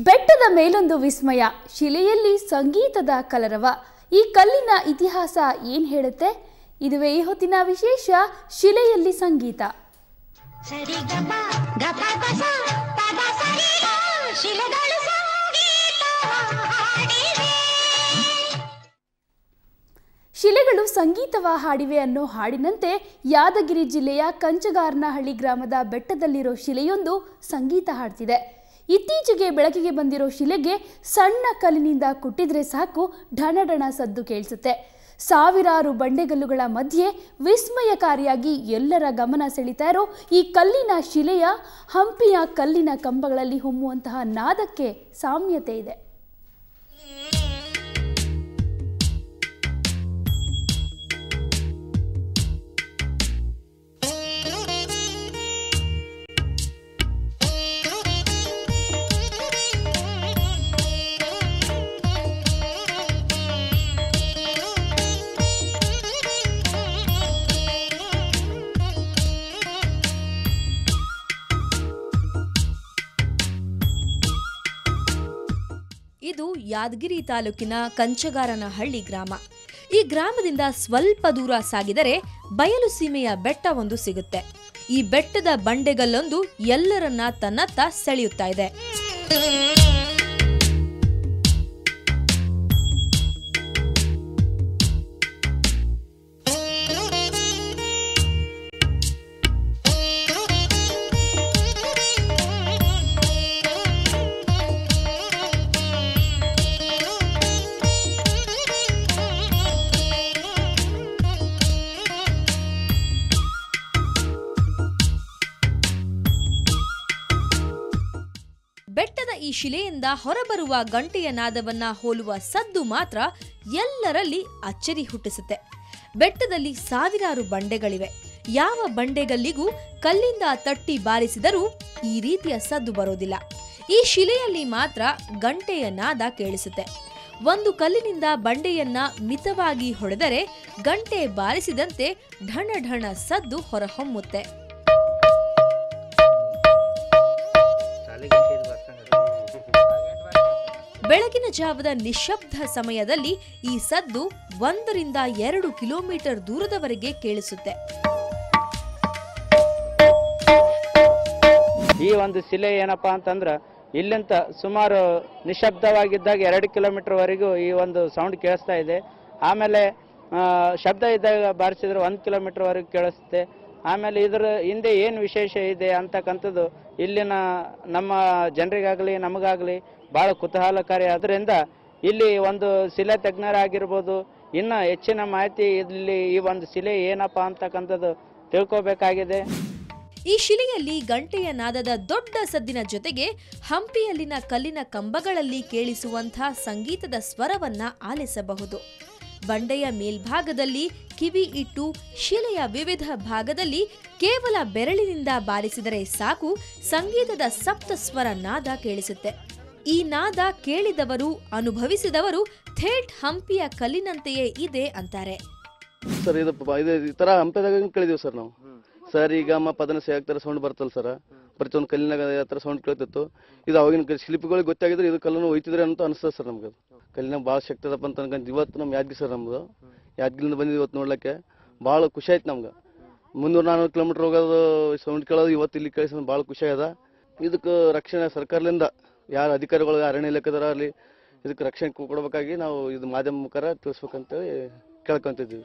ಬೆಟ್ಟದ ಮೇಲೊಂದು ವಿಸ್ಮಯ ಶಿಲೆಯಲ್ಲಿ ಸಂಗೀತದ ಕಲರವ ಈ ಕಲ್ಲಿನ ಇತಿಹಾಸ ಏನ್ ಹೇಳುತ್ತೆ ಇದುವೇ ಈ ಹೊತ್ತಿನ ವಿಶೇಷ ಶಿಲೆಯಲ್ಲಿ ಸಂಗೀತ ಸರಿ ಗಮ ಗಪ ಪಸ ಪದ ಸರಿ ಗ. ಶಿಲೆಗಳು ಸಂಗೀತ ಹಾಡಿವೆ ಶಿಲೆಗಳು ಸಂಗೀತವ ಹಾಡಿವೆ ಅನ್ನೋ ಹಾಡಿನಂತೆ ಯಾದಗಿರಿ ಜಿಲ್ಲೆಯ ಕಂಚಗಾರನಹಳ್ಳಿ ಗ್ರಾಮದ ಬೆಟ್ಟದಲ್ಲಿರೋ ಶಿಲೆಯೊಂದು ಸಂಗೀತ ಹಾಡ್ತಿದೆ ಇತ್ತೀಚೆಗೆ ಬೆಳಕಿಗೆ ಬಂದಿರೋ ಶಿಲೆಗೆ ಸಣ್ಣ ಕಲ್ಲಿನಿಂದ ಕುಟ್ಟಿದ್ರೆ ಸಾಕು ಢಣಢಣ ಸದ್ದು ಕೇಳಿಸುತ್ತೆ ಸಾವಿರಾರು ಬಂಡೆಗಲ್ಲುಗಳ ಮಧ್ಯೆ ವಿಸ್ಮಯಕಾರಿಯಾಗಿ ಎಲ್ಲರ ಗಮನ ಸೆಳೀತಾ ಇರೋ ಈ ಕಲ್ಲಿನ ಶಿಲೆಯ ಹಂಪಿಯ ಕಲ್ಲಿನ ಕಂಬಗಳಲ್ಲಿ ಹೊಮ್ಮುವಂತಹ ನಾದಕ್ಕೆ ಸಾಮ್ಯತೆ ಇದೆ ಇದು ಯಾದಗಿರಿ ತಾಲೂಕಿನ ಕಂಚಗಾರನಹಳ್ಳಿ ಗ್ರಾಮ ಈ ಗ್ರಾಮದಿಂದ ಸ್ವಲ್ಪ ದೂರ ಸಾಗಿದರೆ ಬಯಲು ಸೀಮೆಯ ಬೆಟ್ಟ ಒಂದು ಸಿಗುತ್ತೆ ಈ ಬೆಟ್ಟದ ಬಂಡೆಗಲ್ಲೊಂದು ಎಲ್ಲರನ್ನ ತನ್ನತ್ತ ಸೆಳೆಯುತ್ತಾ ಇದೆ ಬೆಟ್ಟದ ಈ ಶಿಲೆಯಿಂದ ಹೊರಬರುವ ಗಂಟೆಯ ನಾದವನ್ನ ಹೋಲುವ ಸದ್ದು ಮಾತ್ರ ಎಲ್ಲರಲ್ಲಿ ಅಚ್ಚರಿ ಹುಟ್ಟಿಸುತ್ತೆ ಬೆಟ್ಟದಲ್ಲಿ ಸಾವಿರಾರು ಬಂಡೆಗಳಿವೆ ಯಾವ ಬಂಡೆಗಲ್ಲಿಗೂ ಕಲ್ಲಿಂದ ತಟ್ಟಿ ಬಾರಿಸಿದರೂ ಈ ರೀತಿಯ ಸದ್ದು ಬರೋದಿಲ್ಲ ಈ ಶಿಲೆಯಲ್ಲಿ ಮಾತ್ರ ಗಂಟೆಯ ನಾದ ಕೇಳಿಸುತ್ತೆ ಒಂದು ಕಲ್ಲಿನಿಂದ ಬಂಡೆಯನ್ನ ಮಿತವಾಗಿ ಹೊಡೆದರೆ ಗಂಟೆ ಬಾರಿಸಿದಂತೆ ಢಣ ಢಣ ಸದ್ದು ಹೊರಹೊಮ್ಮುತ್ತೆ ಬೆಳಗಿನ ಜಾವದ ನಿಶ್ಶಬ್ದ ಸಮಯದಲ್ಲಿ ಈ ಸದ್ದು ಒಂದರಿಂದ ಎರಡು ಕಿಲೋಮೀಟರ್ ದೂರದವರೆಗೆ ಕೇಳಿಸುತ್ತೆ ಈ ಒಂದು ಶಿಲೆ ಏನಪ್ಪಾ ಅಂತಂದ್ರೆ ಇಲ್ಲಿಂದ ಸುಮಾರು ನಿಶಬ್ದವಾಗಿದ್ದಾಗ ಎರಡು ಕಿಲೋಮೀಟರ್ ವರೆಗೂ ಈ ಒಂದು ಸೌಂಡ್ ಕೇಳಿಸ್ತಾ ಇದೆ ಆಮೇಲೆ ಆ, ಶಬ್ದ ಇದ್ದಾಗ ಬಾರಿಸಿದ್ರೆ ಒಂದು ಕಿಲೋಮೀಟರ್ ವರೆಗೂ ಕೇಳಿಸುತ್ತೆ ಆಮೇಲೆ ಇದರ ಹಿಂದೆ ಏನು ವಿಶೇಷ ಇದೆ ಅಂತಕ್ಕಂಥದ್ದು ಇಲ್ಲಿನ ನಮ್ಮ ಜನರಿಗಾಗಲಿ ನಮಗಾಗಲಿ ಭಾಳ ಕುತೂಹಲಕಾರಿ ಅದರಿಂದ ಇಲ್ಲಿ ಒಂದು ಶಿಲೆ ತಜ್ಞರಾಗಿರ್ಬೋದು ಇನ್ನು ಹೆಚ್ಚಿನ ಮಾಹಿತಿ ಇಲ್ಲಿ ಈ ಒಂದು ಶಿಲೆ ಏನಪ್ಪಾ ಅಂತಕ್ಕಂಥದ್ದು ತಿಳ್ಕೊಬೇಕಾಗಿದೆ ಈ ಶಿಲೆಯಲ್ಲಿ ಗಂಟೆಯ ನಾದದ ದೊಡ್ಡ ಸದ್ದಿನ ಜೊತೆಗೆ ಹಂಪಿಯಲ್ಲಿನ ಕಲ್ಲಿನ ಕಂಬಗಳಲ್ಲಿ ಕೇಳಿಸುವಂತಹ ಸಂಗೀತದ ಸ್ವರವನ್ನ ಆಲಿಸಬಹುದು ಬಂಡೆಯ ಮೇಲ್ಭಾಗದಲ್ಲಿ ಕಿವಿ ಇಟ್ಟು ಶಿಲೆಯ ವಿವಿಧ ಭಾಗದಲ್ಲಿ ಕೇವಲ ಬೆರಳಿನಿಂದ ಬಾರಿಸಿದರೆ ಸಾಕು ಸಂಗೀತದ ಸಪ್ತ ಸ್ವರ ನಾದ ಕೇಳಿಸುತ್ತೆ ಈ ನಾದ ಕೇಳಿದವರು ಅನುಭವಿಸಿದವರು ಥೇಟ್ ಹಂಪಿಯ ಕಲ್ಲಿನಂತೆಯೇ ಇದೆ ಅಂತಾರೆ ಸರ್ ಇದು ಪ- ಇದು ಈ ತರ ಹಂಪದಾಗ ಕೇಳಿದೀವಿ ಸರ್ ನಾವು ಸರ್ ಈಗ ಮ ಪದನ ತರ ಸೌಂಡ್ ಬರ್ತಲ್ಲ ಸರ್ ಪ್ರತಿಯೊಂದು ಕಲ್ಲಿನಾಗ ಯಾವ ಥರ ಸೌಂಡ್ ಕೇಳ್ತಿತ್ತು ಇದು ಅವಾಗಿನ ಕ- ಶಿಲ್ಪಿಗಳಿಗೆ ಗೊತ್ತಾಗಿದ್ರೆ ಇದು ಕಲ್ಲನ್ನು ಒಯ್ತಿದ್ರೆ ಅಂತ ಅನಿಸ್ತದೆ ಸರ್ ನಮ್ಗೆ ಅದು ಕಲ್ಲಿನಾಗ ಭಾಳ ಶಕ್ತಿ ಅದಪ್ಪ ಅಂತ ಅನ್ಕೊಂಡ್ ಇವತ್ತು ನಮ್ಮ ಯಾದಗಿರಿ ಸರ್ ನಮ್ದು ಯಾದಗಿರಿಯಿಂದ ಬಂದಿದ್ದು ಇವತ್ತು ನೋಡ್ಲಿಕ್ಕೆ ಭಾಳ ಖುಷಿ ಆಯ್ತು ನಮ್ಗೆ ಮುನ್ನೂರು ನಾನ್ನೂರು ಕಿಲೋಮೀಟರ್ ಹೋಗೋದು ಸೌಂಡ್ ಕೇಳೋದು ಇವತ್ತು ಇಲ್ಲಿ ಕೇಳಿಸೋದು ಭಾಳ ಖುಷಿ ಆಗ್ಯದ ಇದಕ್ಕೆ ರಕ್ಷಣೆ ಸರ್ಕಾರದಿಂದ ಯಾರು ಅಧಿಕಾರಿಗಳು ಅರಣ್ಯ ಇಲಾಖೆದವ್ರು ಆಗಲಿ ಇದಕ್ಕೆ ರಕ್ಷಣೆ ಕೊಡ್ಬೇಕಾಗಿ ನಾವು ಇದು ಮಾಧ್ಯಮ ಮುಖಾರ ತಿಳಿಸ್ಬೇಕಂತೇಳಿ ಕೇಳ್ಕೊಂತಿದ್ದೀವಿ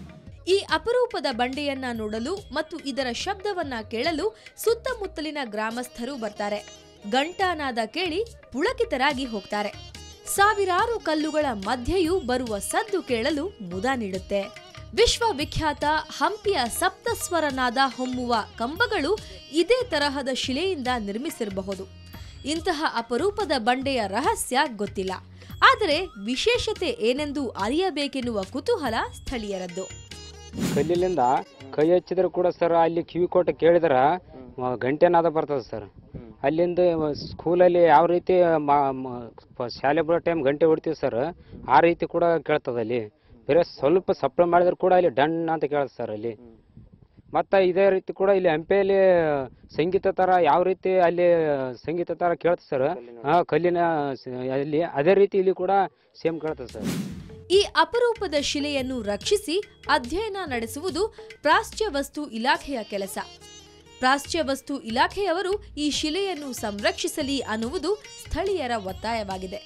ಈ ಅಪರೂಪದ ಬಂಡೆಯನ್ನ ನೋಡಲು ಮತ್ತು ಇದರ ಶಬ್ದವನ್ನ ಕೇಳಲು ಸುತ್ತಮುತ್ತಲಿನ ಗ್ರಾಮಸ್ಥರು ಬರ್ತಾರೆ ಗಂಟಾನಾದ ಕೇಳಿ ಪುಳಕಿತರಾಗಿ ಹೋಗ್ತಾರೆ ಸಾವಿರಾರು ಕಲ್ಲುಗಳ ಮಧ್ಯೆಯೂ ಬರುವ ಸದ್ದು ಕೇಳಲು ಮುದ ನೀಡುತ್ತೆ ವಿಶ್ವವಿಖ್ಯಾತ ಹಂಪಿಯ ಸಪ್ತಸ್ವರನಾದ ಹೊಮ್ಮುವ ಕಂಬಗಳು ಇದೇ ತರಹದ ಶಿಲೆಯಿಂದ ನಿರ್ಮಿಸಿರಬಹುದು ಇಂತಹ ಅಪರೂಪದ ಬಂಡೆಯ ರಹಸ್ಯ ಗೊತ್ತಿಲ್ಲ ಆದರೆ ವಿಶೇಷತೆ ಏನೆಂದು ಅರಿಯಬೇಕೆನ್ನುವ ಕುತೂಹಲ ಸ್ಥಳೀಯರದ್ದು ಕಲ್ಲಿಲಿಂದ ಕೈ ಹಚ್ಚಿದ್ರೆ ಕೂಡ ಸರ್ ಅಲ್ಲಿ ಕಿವಿ ಕೊಟ್ಟು ಕೇಳಿದ್ರೆ ಗಂಟೆ ನಾದ ಬರ್ತದೆ ಸರ್ ಅಲ್ಲಿಂದ ಸ್ಕೂಲಲ್ಲಿ ಯಾವ ರೀತಿ ಮ- ಮ- ಪ- ಶಾಲೆ ಬಿಡೋ ಟೈಮ್ ಗಂಟೆ ಹೊಡಿತೀವಿ ಸರ್ ಆ ರೀತಿ ಕೂಡ ಕೇಳ್ತದೆ ಅಲ್ಲಿ ಬೇರೆ ಸ್ವಲ್ಪ ಸಪ್ಲ ಮಾಡಿದ್ರೆ ಕೂಡ ಅಲ್ಲಿ ಡಣ್ ಅಂತ ಕೇಳುತ್ತೆ ಸರ್ ಅಲ್ಲಿ ಮತ್ತು ಇದೇ ರೀತಿ ಕೂಡ ಇಲ್ಲಿ ಹಂಪೆಯಲ್ಲಿ ಸಂಗೀತ ಥರ ಯಾವ ರೀತಿ ಅಲ್ಲಿ ಸಂಗೀತ ಥರ ಕೇಳ್ತದೆ ಸರ್ ಹಾಂ ಕಲ್ಲಿನ ಸ- ಅಲ್ಲಿ ಅದೇ ರೀತಿ ಇಲ್ಲಿ ಕೂಡ ಸೇಮ್ ಕೇಳ್ತದೆ ಸರ್ ಈ ಅಪರೂಪದ ಶಿಲೆಯನ್ನು ರಕ್ಷಿಸಿ ಅಧ್ಯಯನ ನಡೆಸುವುದು ಪ್ರಾಚ್ಯ ವಸ್ತು ಇಲಾಖೆಯ ಕೆಲಸ ಪ್ರಾಚ್ಯ ವಸ್ತು ಇಲಾಖೆಯವರು ಈ ಶಿಲೆಯನ್ನು ಸಂರಕ್ಷಿಸಲಿ ಅನ್ನುವುದು ಸ್ಥಳೀಯರ ಒತ್ತಾಯವಾಗಿದೆ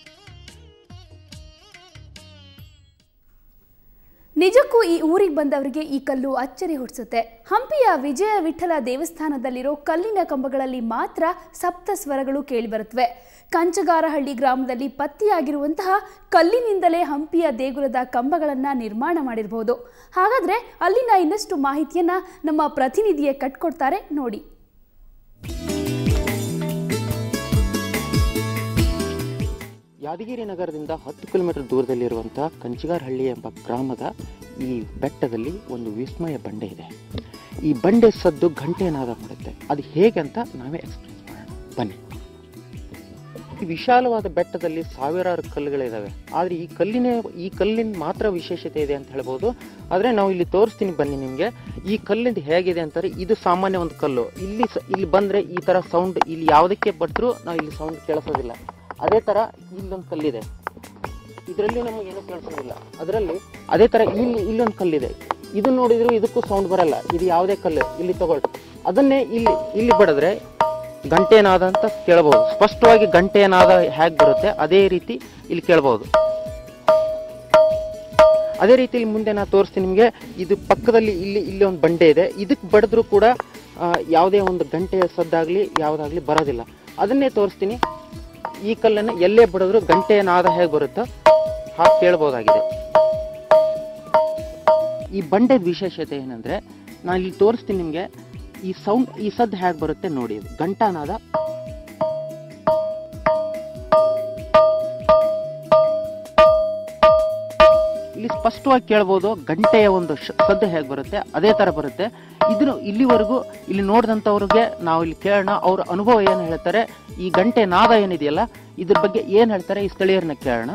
ನಿಜಕ್ಕೂ ಈ ಊರಿಗೆ ಬಂದವರಿಗೆ ಈ ಕಲ್ಲು ಅಚ್ಚರಿ ಹುಟ್ಟಿಸುತ್ತೆ ಹಂಪಿಯ ವಿಜಯ ವಿಠಲ ದೇವಸ್ಥಾನದಲ್ಲಿರೋ ಕಲ್ಲಿನ ಕಂಬಗಳಲ್ಲಿ ಮಾತ್ರ ಸಪ್ತ ಸ್ವರಗಳು ಕೇಳಿಬರುತ್ತವೆ ಕಂಚಗಾರಹಳ್ಳಿ ಗ್ರಾಮದಲ್ಲಿ ಪತ್ತೆಯಾಗಿರುವಂತಹ ಕಲ್ಲಿನಿಂದಲೇ ಹಂಪಿಯ ದೇಗುಲದ ಕಂಬಗಳನ್ನು ನಿರ್ಮಾಣ ಮಾಡಿರಬಹುದು ಹಾಗಾದ್ರೆ ಅಲ್ಲಿನ ಇನ್ನಷ್ಟು ಮಾಹಿತಿಯನ್ನ ನಮ್ಮ ಪ್ರತಿನಿಧಿಯೇ ಕಟ್ಕೊಡ್ತಾರೆ ನೋಡಿ ಯಾದಗಿರಿ ನಗರದಿಂದ ಹತ್ತು ಕಿಲೋಮೀಟರ್ ದೂರದಲ್ಲಿರುವಂಥ ಕಂಚಿಗಾರಹಳ್ಳಿ ಎಂಬ ಗ್ರಾಮದ ಈ ಬೆಟ್ಟದಲ್ಲಿ ಒಂದು ವಿಸ್ಮಯ ಬಂಡೆ ಇದೆ ಈ ಬಂಡೆ ಸದ್ದು ಗಂಟೆನಾದ ಮಾಡುತ್ತೆ ಅದು ಹೇಗೆ ಅಂತ ನಾವೇ ಎಕ್ಸ್ಪ್ಲೇನ್ ಮಾಡೋಣ ಬನ್ನಿ ಈ ವಿಶಾಲವಾದ ಬೆಟ್ಟದಲ್ಲಿ ಸಾವಿರಾರು ಕಲ್ಲುಗಳಿದಾವೆ ಆದರೆ ಈ ಕಲ್ಲಿನ ಈ ಕಲ್ಲಿನ ಮಾತ್ರ ವಿಶೇಷತೆ ಇದೆ ಅಂತ ಹೇಳ್ಬೋದು ಆದರೆ ನಾವು ಇಲ್ಲಿ ತೋರಿಸ್ತೀನಿ ಬನ್ನಿ ನಿಮಗೆ ಈ ಕಲ್ಲಿಂದ ಹೇಗಿದೆ ಅಂತಾರೆ ಇದು ಸಾಮಾನ್ಯ ಒಂದು ಕಲ್ಲು ಇಲ್ಲಿ ಸ- ಇಲ್ಲಿ ಬಂದರೆ ಈ ಥರ ಸೌಂಡ್ ಇಲ್ಲಿ ಯಾವುದಕ್ಕೆ ಬಡ್ದ್ರೂ ನಾವು ಇಲ್ಲಿ ಸೌಂಡ್ ಕೇಳಿಸೋದಿಲ್ಲ ಅದೇ ಥರ ಇಲ್ಲೊಂದು ಕಲ್ಲಿದೆ ಇದರಲ್ಲಿ ನಮಗೆ ಏನು ಕೇಳಿಸೋದಿಲ್ಲ ಅದರಲ್ಲಿ ಅದೇ ಥರ ಇಲ್ಲಿ ಇಲ್ಲೊಂದು ಕಲ್ಲಿದೆ ಇದು ನೋಡಿದ್ರು ಇದಕ್ಕೂ ಸೌಂಡ್ ಬರಲ್ಲ ಇದು ಯಾವುದೇ ಕಲ್ಲು ಇಲ್ಲಿ ತಗೊಳ್ರಿ ಅದನ್ನೇ ಇಲ್ಲಿ ಇಲ್ಲಿ ಬಡಿದ್ರೆ ಗಂಟೆನಾದ ಅಂತ ಕೇಳಬಹುದು ಸ್ಪಷ್ಟವಾಗಿ ಗಂಟೆನಾದ ಹೇಗೆ ಬರುತ್ತೆ ಅದೇ ರೀತಿ ಇಲ್ಲಿ ಕೇಳಬಹುದು ಅದೇ ರೀತಿ ಇಲ್ಲಿ ಮುಂದೆ ನಾನು ತೋರಿಸ್ತೀನಿ ನಿಮಗೆ ಇದು ಪಕ್ಕದಲ್ಲಿ ಇಲ್ಲಿ ಇಲ್ಲಿ ಒಂದು ಬಂಡೆ ಇದೆ ಇದಕ್ಕೆ ಬಡಿದ್ರು ಕೂಡ ಆ, ಯಾವುದೇ ಒಂದು ಗಂಟೆಯ ಸದ್ದಾಗ್ಲಿ ಯಾವುದಾಗ್ಲಿ ಬರೋದಿಲ್ಲ ಅದನ್ನೇ ತೋರಿಸ್ತೀನಿ ಈ ಕಲ್ಲನ್ನು ಎಲ್ಲೇ ಬಡಿದ್ರು ಗಂಟೆಯ ನಾದ ಹೇಗೆ ಬರುತ್ತೋ ಹಾಗೆ ಕೇಳ್ಬೋದಾಗಿದೆ ಈ ಬಂಡೆದ ವಿಶೇಷತೆ ಏನಂದ್ರೆ ನಾನು ಇಲ್ಲಿ ತೋರಿಸ್ತೀನಿ ನಿಮಗೆ ಈ ಸೌಂಡ್ ಈ ಸದ್ದು ಹೇಗೆ ಬರುತ್ತೆ ನೋಡಿ ಇದು ಗಂಟಾನಾದ ಇಲ್ಲಿ ಸ್ಪಷ್ಟವಾಗಿ ಕೇಳ್ಬೋದು ಗಂಟೆಯ ಒಂದು ಶ- ಸದ್ದು ಹೇಗೆ ಬರುತ್ತೆ ಅದೇ ತರ ಬರುತ್ತೆ ಇದನ್ನು ಇಲ್ಲಿವರೆಗೂ ಇಲ್ಲಿ ನೋಡಿದಂಥವ್ರಿಗೆ ನಾವು ಇಲ್ಲಿ ಕೇಳೋಣ ಅವ್ರ ಅನುಭವ ಏನು ಹೇಳ್ತಾರೆ ಈ ಗಂಟೆ ನಾದ ಏನಿದೆಯಲ್ಲ ಇದ್ರ ಬಗ್ಗೆ ಏನು ಹೇಳ್ತಾರೆ ಈ ಸ್ಥಳೀಯರನ್ನ ಕೇಳೋಣ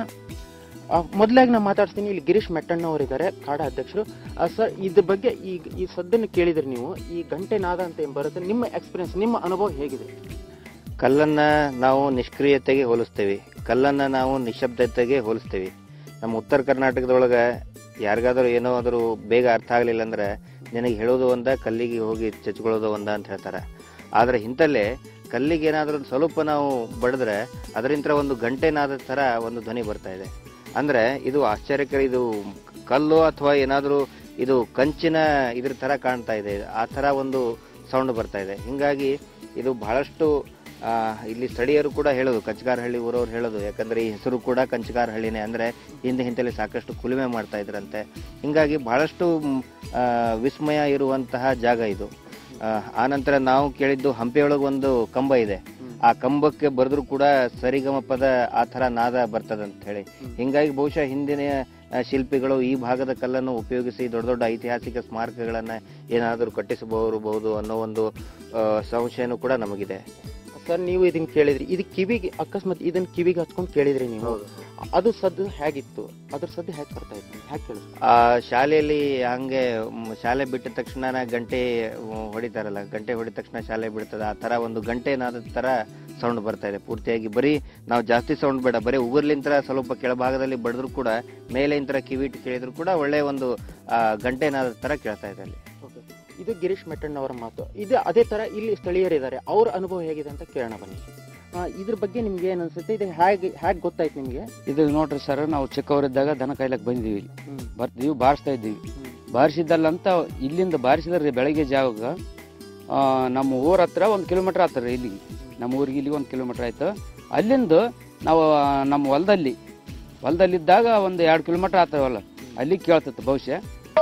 ಆ, ಮೊದಲಾಗಿ ನಾನು ಮಾತಾಡ್ತೀನಿ ಇಲ್ಲಿ ಗಿರೀಶ್ ಮೆಟ್ಟಣ್ಣ ಅವರಿದ್ದಾರೆ ಕಾಡ ಅಧ್ಯಕ್ಷರು ಸರ್ ಇದ್ರ ಬಗ್ಗೆ ಈ ಈ ಸದ್ದನ್ನು ಕೇಳಿದ್ರಿ ನೀವು ಈ ಗಂಟೆ ನಾದ ಅಂತ ಏನ್ ಬರುತ್ತೆ ನಿಮ್ಮ ಎಕ್ಸ್ಪೀರಿಯನ್ಸ್ ನಿಮ್ಮ ಅನುಭವ ಹೇಗಿದೆ ಕಲ್ಲನ್ನ ನಾವು ನಿಷ್ಕ್ರಿಯತೆಗೆ ಹೋಲಿಸ್ತೀವಿ ಕಲ್ಲನ್ನ ನಾವು ನಿಶಬ್ದತೆಗೆ ಹೋಲಿಸ್ತೀವಿ ನಮ್ಮ ಉತ್ತರ ಕರ್ನಾಟಕದೊಳಗೆ ಯಾರಿಗಾದ್ರೂ ಏನೋ ಆದರೂ ಬೇಗ ಅರ್ಥ ಆಗಲಿಲ್ಲ ಅಂದ್ರೆ ನಿನಗೆ ಹೇಳೋದು ಒಂದ ಕಲ್ಲಿಗೆ ಹೋಗಿ ಚಚ್ಕೊಳ್ಳೋದು ಒಂದ ಅಂತ ಹೇಳ್ತಾರೆ ಆದರೆ ಇಂಥಲ್ಲೇ ಕಲ್ಲಿಗೆ ಏನಾದರೂ ಸ್ವಲ್ಪ ನಾವು ಬಡಿದ್ರೆ ಅದರಿಂದ ಒಂದು ಗಂಟೆನಾದ ಥರ ಒಂದು ಧ್ವನಿ ಬರ್ತಾ ಇದೆ ಅಂದ್ರೆ ಇದು ಆಶ್ಚರ್ಯಕರ ಇದು ಕಲ್ಲು ಅಥವಾ ಏನಾದರೂ ಇದು ಕಂಚಿನ ಇದ್ರ ಥರ ಕಾಣ್ತಾ ಇದೆ ಆ ಥರ ಒಂದು ಸೌಂಡ್ ಬರ್ತಾ ಇದೆ ಹಿಂಗಾಗಿ ಇದು ಬಹಳಷ್ಟು ಆ, ಇಲ್ಲಿ ಸ್ಥಳೀಯರು ಕೂಡ ಹೇಳೋದು ಕಂಚಗಾರಹಳ್ಳಿ ಊರವ್ರು ಹೇಳೋದು ಯಾಕಂದ್ರೆ ಈ ಹೆಸರು ಕೂಡ ಕಂಚಗಾರಹಳ್ಳಿನೇ ಅಂದ್ರೆ ಹಿಂದೆ ಹಿಂದೆಲ್ಲಿ ಸಾಕಷ್ಟು ಕುಲುಮೆ ಮಾಡ್ತಾ ಇದ್ರಂತೆ ಹಿಂಗಾಗಿ ಬಹಳಷ್ಟು ಮ್, ಆ, ವಿಸ್ಮಯ ಇರುವಂತಹ ಜಾಗ ಇದು ಆ, ಆನಂತರ ನಾವು ಕೇಳಿದ್ದು ಹಂಪಿಯೊಳಗೆ ಒಂದು ಕಂಬ ಇದೆ ಆ ಕಂಬಕ್ಕೆ ಬರೆದ್ರು ಕೂಡ ಸರಿಗಮಪದ ಆ ಥರ ನಾದ ಬರ್ತದಂತ ಹೇಳಿ ಹಿಂಗಾಗಿ ಬಹುಶಃ ಹಿಂದಿನ ಆ, ಶಿಲ್ಪಿಗಳು ಈ ಭಾಗದ ಕಲ್ಲನ್ನು ಉಪಯೋಗಿಸಿ ದೊಡ್ಡ ದೊಡ್ಡ ಐತಿಹಾಸಿಕ ಸ್ಮಾರಕಗಳನ್ನ ಏನಾದರೂ ಕಟ್ಟಿಸಬಹುದು ಅನ್ನೋ ಒಂದು ಆ, ಸಂಶಯನೂ ಕೂಡ ನಮಗಿದೆ ಸರ್ ನೀವು ಇದನ್ನ ಕೇಳಿದ್ರಿ ಇದು ಕಿವಿಗೆ ಅಕಸ್ಮಾತ್ ಇದನ್ನ ಕಿವಿಗೆ ಹಚ್ಕೊಂಡು ಕೇಳಿದ್ರಿ ನೀವು ಅದು ಸದ್ದು ಹೇಗಿತ್ತು ಅದ್ರ ಸದ್ದು ಹೇಗೆ ಬರ್ತಾ ಇತ್ತು ಹೇಗೆ ಕೇಳಿಸ್ತು ಆ ಶಾಲೆಯಲ್ಲಿ ಹಂಗೆ ಮ್, ಶಾಲೆ ಬಿಟ್ಟ ತಕ್ಷಣ ಗಂಟೆ ಮ್, ಹೊಡಿತಾರಲ್ಲ ಗಂಟೆ ಹೊಡಿದ ತಕ್ಷಣ ಶಾಲೆ ಬಿಡ್ತದೆ ಆ ತರ ಒಂದು ಗಂಟೆ ನಾದ ತರ ಸೌಂಡ್ ಬರ್ತಾ ಇದೆ ಪೂರ್ತಿಯಾಗಿ ಬರೀ ನಾವು ಜಾಸ್ತಿ ಸೌಂಡ್ ಬೇಡ ಬರೀ ಉಗುರ್ಲಿಂತ್ರ ಸ್ವಲ್ಪ ಕೆಳಭಾಗದಲ್ಲಿ ಬಡಿದ್ರು ಕೂಡ ಮೇಲೆ ಇಂತ್ರ ಕಿವಿ ಇಟ್ಟು ಕೇಳಿದ್ರು ಕೂಡ ಒಳ್ಳೆ ಒಂದು ಆ, ಗಂಟೆ ನಾದ ತರ ಕೇಳ್ತಾ ಇದೆ ಅಲ್ಲಿ ಓಕೆ ಇದು ಗಿರೀಶ್ ಮೆಟ್ಟಣ್ಣ ಅವರ ಮಾತು ಇದು ಅದೇ ತರ ಇಲ್ಲಿ ಸ್ಥಳೀಯರಿದ್ದಾರೆ ಅವ್ರ ಅನುಭವ ಹೇಗಿದೆ ಅಂತ ಕೇಳೋಣ ಬನ್ನಿ ಆ, ಇದ್ರ ಬಗ್ಗೆ ನಿಮ್ಗೆ ಏನ್ ಅನ್ಸುತ್ತೆ ಇದು ಹೇಗೆ ಹೇಗೆ ಗೊತ್ತಾಯ್ತು ನಿಮ್ಗೆ ಇದು ನೋಡ್ರಿ ಸರ್ ನಾವು ಚಿಕ್ಕವರಿದ್ದಾಗ ದನ ಕಾಯ್ಲಕ್ ಬಂದಿದ್ದೀವಿ ಇಲ್ಲಿ ಬರ್ತೀವಿ ಬಾರಿಸ್ತಾ ಇದ್ದೀವಿ ಬಾರಿಸಿದ್ದಲ್ಲಂತ ಇಲ್ಲಿಂದ ಬಾರಿಸಿದ್ರೆ ಬೆಳಗ್ಗೆ ಜಾವಾಗ ಆ, ನಮ್ಮ ಊರ ಹತ್ರ ಒಂದು ಕಿಲೋಮೀಟರ್ ಆಗ್ತದೆ ಇಲ್ಲಿಗೆ ನಮ್ಮ ಊರಿಗೆ ಇಲ್ಲಿ ಒಂದು ಕಿಲೋಮೀಟರ್ ಆಯ್ತು ಅಲ್ಲಿಂದ ನಾವು ಆ, ನಮ್ಮ ಹೊಲದಲ್ಲಿ ಹೊಲದಲ್ಲಿದ್ದಾಗ ಒಂದು ಎರಡು ಕಿಲೋಮೀಟರ್ ಆಗ್ತದೆ ಹೊಲ ಅಲ್ಲಿ ಕೇಳ್ತಿತ್ತು ಬಹುಶಃ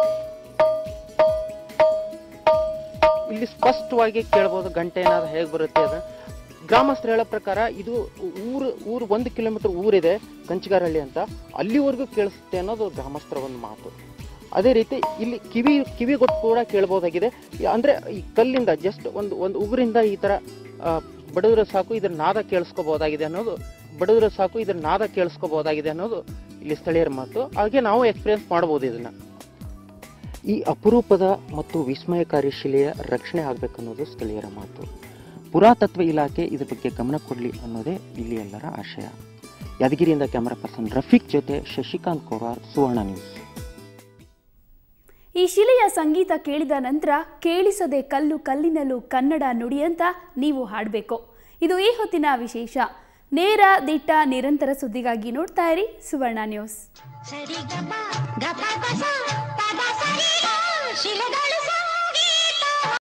ಇಲ್ಲಿ ಸ್ಪಷ್ಟವಾಗಿ ಕೇಳ್ಬೋದು ಗಂಟೆ ಏನಾದ್ರು ಹೇಗೆ ಬರುತ್ತೆ ಅದು ಗ್ರಾಮಸ್ಥರು ಹೇಳೋ ಪ್ರಕಾರ ಇದು ಊರು ಊರು ಒಂದು ಕಿಲೋಮೀಟರ್ ಊರಿದೆ ಕಂಚಿಗಾರಹಳ್ಳಿ ಅಂತ ಅಲ್ಲಿವರೆಗೂ ಕೇಳಿಸುತ್ತೆ ಅನ್ನೋದು ಗ್ರಾಮಸ್ಥರ ಒಂದು ಮಾತು ಅದೇ ರೀತಿ ಇಲ್ಲಿ ಕಿವಿ ಕಿವಿಗೊಟ್ಟು ಕೂಡ ಕೇಳ್ಬೋದಾಗಿದೆ ಈ- ಅಂದ್ರೆ ಈ ಕಲ್ಲಿಂದ ಜಸ್ಟ್ ಒಂದು ಒಂದು ಉಗುರಿಂದ ಈ ತರ ಆ, ಬಡಿದ್ರೆ ಸಾಕು ಇದ್ರ ನಾದ ಕೇಳಿಸ್ಕೋಬಹುದಾಗಿದೆ ಅನ್ನೋದು ಬಡಿದ್ರೆ ಸಾಕು ಇದ್ರ ನಾದ ಕೇಳಿಸ್ಕೋಬಹುದಾಗಿದೆ ಅನ್ನೋದು ಇಲ್ಲಿ ಸ್ಥಳೀಯರ ಮಾತು ಹಾಗೆ ನಾವು ಎಕ್ಸ್ಪೀರಿಯನ್ಸ್ ಮಾಡ್ಬೋದು ಇದನ್ನ ಈ ಅಪರೂಪದ ಮತ್ತು ವಿಸ್ಮಯಕಾರಿ ಶಿಲೆಯ ರಕ್ಷಣೆ ಆಗಬೇಕನ್ನೋದು ಸ್ಥಳೀಯರ ಮಾತು ಪುರಾತತ್ವ ಇಲಾಖೆ ಇದ್ರ ಬಗ್ಗೆ ಗಮನ ಕೊಡಲಿ ಅನ್ನೋದೇ ಇಲ್ಲಿ ಎಲ್ಲರ ಆಶಯ ಯಾದಗಿರಿಯಿಂದ ಕ್ಯಾಮರಾ ಪರ್ಸನ್ ರಫೀಕ್ ಜೊತೆ ಶಶಿಕಾಂತ್ ಕೋರಾರ್ ಸುವರ್ಣ ನ್ಯೂಸ್ ಈ ಶಿಲೆಯ ಸಂಗೀತ ಕೇಳಿದ ನಂತರ ಕೇಳಿಸದೆ ಕಲ್ಲು ಕಲ್ಲಿನಲ್ಲೂ ಕನ್ನಡ ನುಡಿ ಅಂತ ನೀವು ಹಾಡಬೇಕು ಇದು ಈ ಹೊತ್ತಿನ ವಿಶೇಷ ನೇರ ದಿಟ್ಟ ನಿರಂತರ ಸುದ್ದಿಗಾಗಿ ನೋಡ್ತಾ ಇರಿ ಸುವರ್ಣ ನ್ಯೂಸ್ ಸರಿ ಗಮ ಗಪ ಗಸ ಪದ ಸರಿ ಗ ಶಿಲೆಗಳು